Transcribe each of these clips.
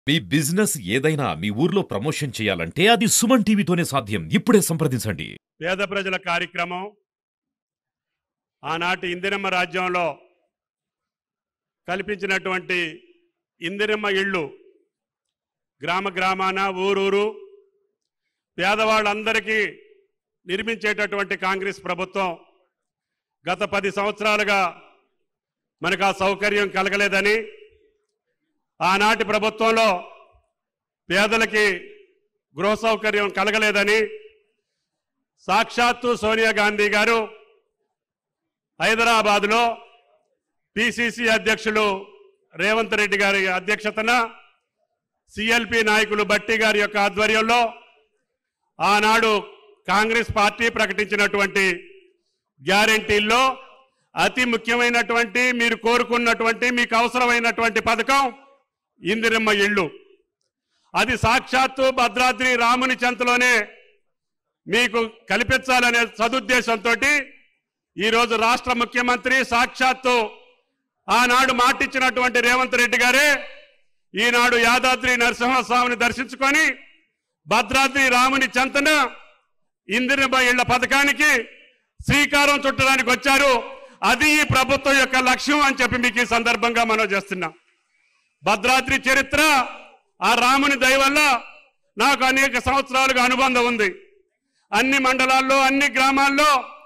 మీ business ఏదైనా మీ ఊర్లో promotion చేయాలంటే అది సుమన్ టీవీతోనే సాధ్యం ఇప్పుడే సంప్రదించండి పేద ప్రజల కార్యక్రమం ఆనాటి ఇందిరమ్మ రాజ్యంలో కల్పించినటువంటి ఇందిరమ్మ ఇళ్ళు గ్రామ గ్రామాన ఊరూరు పేదవాళ్ళందరికీ నిర్మించేటటువంటి కాంగ్రెస్ ప్రభుత్వం గత పది సంవత్సరాలుగా మనకు ఆ సౌకర్యం కలగలేదని ఆనాటి ప్రభుత్వంలో పేదలకి గృహ సౌకర్యం కలగలేదని సాక్షాత్తు సోనియా గాంధీ గారు హైదరాబాదులో పిసిసి అధ్యక్షులు రేవంత్ రెడ్డి గారి అధ్యక్షతన సిఎల్పి నాయకులు బట్టి గారి యొక్క ఆధ్వర్యంలో ఆనాడు కాంగ్రెస్ పార్టీ ప్రకటించినటువంటి గ్యారంటీల్లో అతి ముఖ్యమైనటువంటి మీరు కోరుకున్నటువంటి మీకు అవసరమైనటువంటి పథకం ఇందిరమ్మ ఇళ్ళు అది సాక్షాత్తు భద్రాద్రి రాముని చెంతలోనే మీకు కల్పించాలనే సదుద్దేశంతో ఈరోజు రాష్ట్ర ముఖ్యమంత్రి సాక్షాత్తు ఆనాడు మాటిచ్చినటువంటి రేవంత్ రెడ్డి గారే ఈనాడు యాదాద్రి నరసింహస్వామిని దర్శించుకొని భద్రాద్రి రాముని చెంతన ఇందిరమ్మ ఇళ్ల పథకానికి శ్రీకారం చుట్టడానికి వచ్చారు అది ఈ ప్రభుత్వం యొక్క లక్ష్యం అని చెప్పి మీకు ఈ సందర్భంగా మనం చేస్తున్నాం భద్రాద్రి చరిత్ర ఆ రాముని దయ వల్ల నాకు అనేక సంవత్సరాలుగా అనుబంధం ఉంది అన్ని మండలాల్లో అన్ని గ్రామాల్లో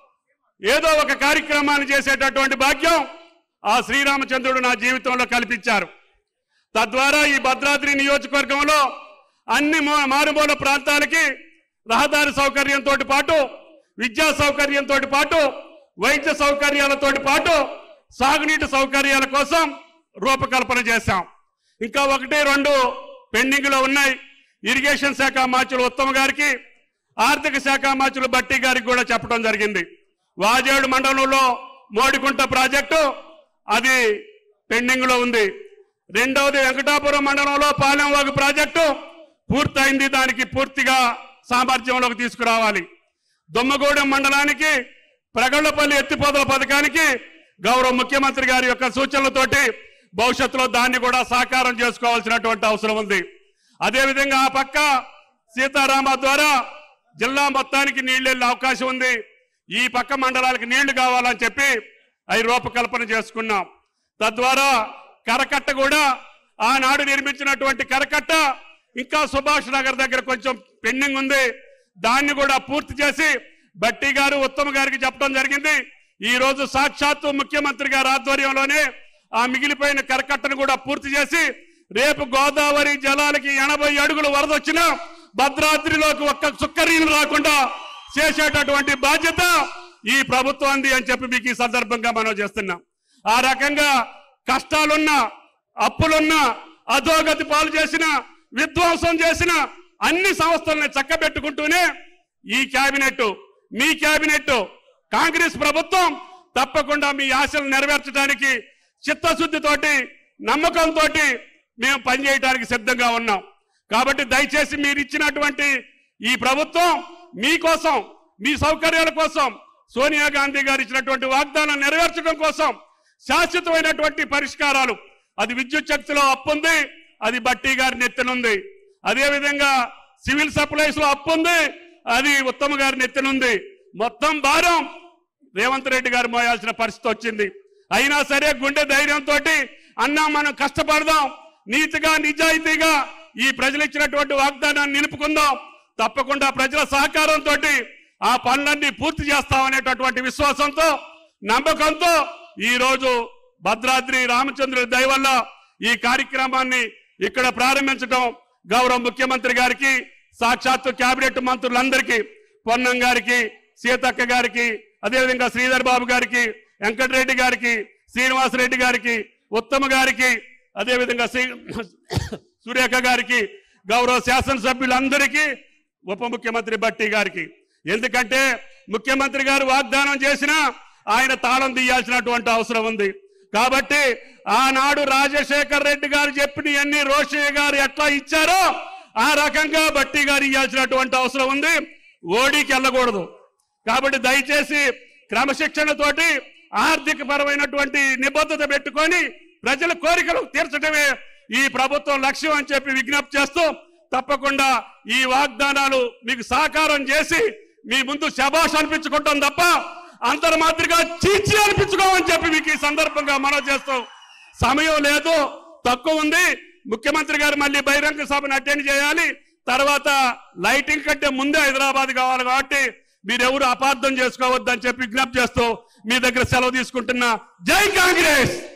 ఏదో ఒక కార్యక్రమాన్ని చేసేటటువంటి భాగ్యం ఆ శ్రీరామచంద్రుడు నా జీవితంలో కల్పించారు తద్వారా ఈ భద్రాద్రి నియోజకవర్గంలో అన్ని మూ- మారుమూల ప్రాంతాలకి రహదారి సౌకర్యంతో పాటు విద్యా సౌకర్యంతో పాటు వైద్య సౌకర్యాలతో పాటు సాగునీటి సౌకర్యాల కోసం రూపకల్పన చేశాం ఇంకా ఒకటి రెండు పెండింగ్ లో ఉన్నాయి ఇరిగేషన్ శాఖ మార్చులు ఉత్తమ గారికి ఆర్థిక శాఖ మార్చులు బట్టి గారికి కూడా చెప్పడం జరిగింది వాజేడు మండలంలో మోడికుంట ప్రాజెక్టు అది పెండింగ్ లో ఉంది రెండవది వెంకటాపురం మండలంలో పాలెంవాగు ప్రాజెక్టు పూర్తయింది దానికి పూర్తిగా సామర్థ్యంలోకి తీసుకురావాలి దొమ్మగూడెం మండలానికి ప్రగళ్లపల్లి ఎత్తిపోతల పథకానికి గౌరవ ముఖ్యమంత్రి గారి యొక్క సూచనలతోటి భవిష్యత్తులో దాన్ని కూడా సాకారం చేసుకోవాల్సినటువంటి అవసరం ఉంది అదేవిధంగా ఆ పక్క సీతారామ ద్వారా జిల్లా మొత్తానికి నీళ్లు వెళ్ళే అవకాశం ఉంది ఈ పక్క మండలాలకు నీళ్లు కావాలని చెప్పి అవి రూపకల్పన చేసుకున్నాం తద్వారా కరకట్ట కూడా ఆనాడు నిర్మించినటువంటి కరకట్ట ఇంకా సుభాష్ నగర్ దగ్గర కొంచెం పెండింగ్ ఉంది దాన్ని కూడా పూర్తి చేసి బట్టి గారు ఉత్తమ్ గారికి చెప్పడం జరిగింది ఈ రోజు సాక్షాత్తు ముఖ్యమంత్రి గారి ఆధ్వర్యంలోనే ఆ మిగిలిపోయిన కరకట్టను కూడా పూర్తి చేసి రేపు గోదావరి జలాలకి ఎనభై అడుగులు వరద వచ్చినా భద్రాద్రిలోకి ఒక్క చుక్కరీలు రాకుండా చేసేటటువంటి బాధ్యత ఈ ప్రభుత్వాన్ని అని చెప్పి మీకు ఈ సందర్భంగా మనం చేస్తున్నాం ఆ రకంగా కష్టాలున్నా అప్పులున్నా అధోగతి పాలు చేసిన విధ్వంసం చేసిన అన్ని సంస్థల్ని చక్కబెట్టుకుంటూనే ఈ క్యాబినెట్ మీ క్యాబినెట్ కాంగ్రెస్ ప్రభుత్వం తప్పకుండా మీ ఆశలు నెరవేర్చడానికి చిత్తశుద్ధితోటి నమ్మకంతో మేము పనిచేయడానికి సిద్ధంగా ఉన్నాం కాబట్టి దయచేసి మీరు ఇచ్చినటువంటి ఈ ప్రభుత్వం మీకోసం మీ సౌకర్యాల కోసం సోనియా గాంధీ గారు ఇచ్చినటువంటి వాగ్దానం నెరవేర్చడం కోసం శాశ్వతమైనటువంటి పరిష్కారాలు అది విద్యుత్ శక్తిలో అప్పు ఉంది అది బట్టి గారి నెత్తనుంది అదేవిధంగా సివిల్ సప్లైస్ లో అప్పు ఉంది అది ఉత్తమ గారి నెత్తనుంది మొత్తం భారం రేవంత్ రెడ్డి గారు మోయాల్సిన పరిస్థితి వచ్చింది అయినా సరే గుండె ధైర్యంతో అన్నా మనం కష్టపడదాం నీతిగా నిజాయితీగా ఈ ప్రజలు ఇచ్చినటువంటి వాగ్దానాన్ని నిలుపుకుందాం తప్పకుండా ప్రజల సహకారంతో ఆ పనులన్నీ పూర్తి చేస్తామనేటటువంటి విశ్వాసంతో నమ్మకంతో ఈ రోజు భద్రాద్రి రామచంద్రుడి దయ వల్ల ఈ కార్యక్రమాన్ని ఇక్కడ ప్రారంభించడం గౌరవ ముఖ్యమంత్రి గారికి సాక్షాత్తు కేబినెట్ మంత్రులందరికీ పొన్నం గారికి సీతక్క గారికి అదేవిధంగా శ్రీధర్ బాబు గారికి వెంకటరెడ్డి గారికి శ్రీనివాసరెడ్డి గారికి ఉత్తమ గారికి అదేవిధంగా శ్రీ సురేఖ గారికి గౌరవ శాసనసభ్యులందరికీ ఉప ముఖ్యమంత్రి బట్టి గారికి ఎందుకంటే ముఖ్యమంత్రి గారు వాగ్దానం చేసినా ఆయన తాళం తీయాల్సినటువంటి అవసరం ఉంది కాబట్టి ఆనాడు రాజశేఖర్ రెడ్డి గారు చెప్పినవన్నీ రోషయ్య గారు ఎట్లా ఇచ్చారో ఆ రకంగా బట్టి గారు ఇవ్వాల్సినటువంటి అవసరం ఉంది ఓడికి వెళ్ళకూడదు కాబట్టి దయచేసి క్రమశిక్షణతోటి ఆర్థిక పరమైనటువంటి నిబద్ధత పెట్టుకొని ప్రజల కోరికలు తీర్చడమే ఈ ప్రభుత్వం లక్ష్యం అని చెప్పి విజ్ఞప్తి చేస్తూ తప్పకుండా ఈ వాగ్దానాలు మీకు సాకారం చేసి మీ ముందు శబాష్ అనిపించుకుంటాం తప్ప అంతర్మాత్రిగా చీచి అనిపించుకోమని చెప్పి మీకు ఈ సందర్భంగా మనవి చేస్తాం సమయం లేదు తక్కువ ఉంది ముఖ్యమంత్రి గారు మళ్ళీ బహిరంగ సభను అటెండ్ చేయాలి తర్వాత లైటింగ్ కంటే ముందే హైదరాబాద్ కావాలి కాబట్టి మీరెవరు అపార్థం చేసుకోవద్దని చెప్పి విజ్ఞప్తి చేస్తూ మీ దగ్గర సెలవు తీసుకుంటున్నా జై కాంగ్రెస్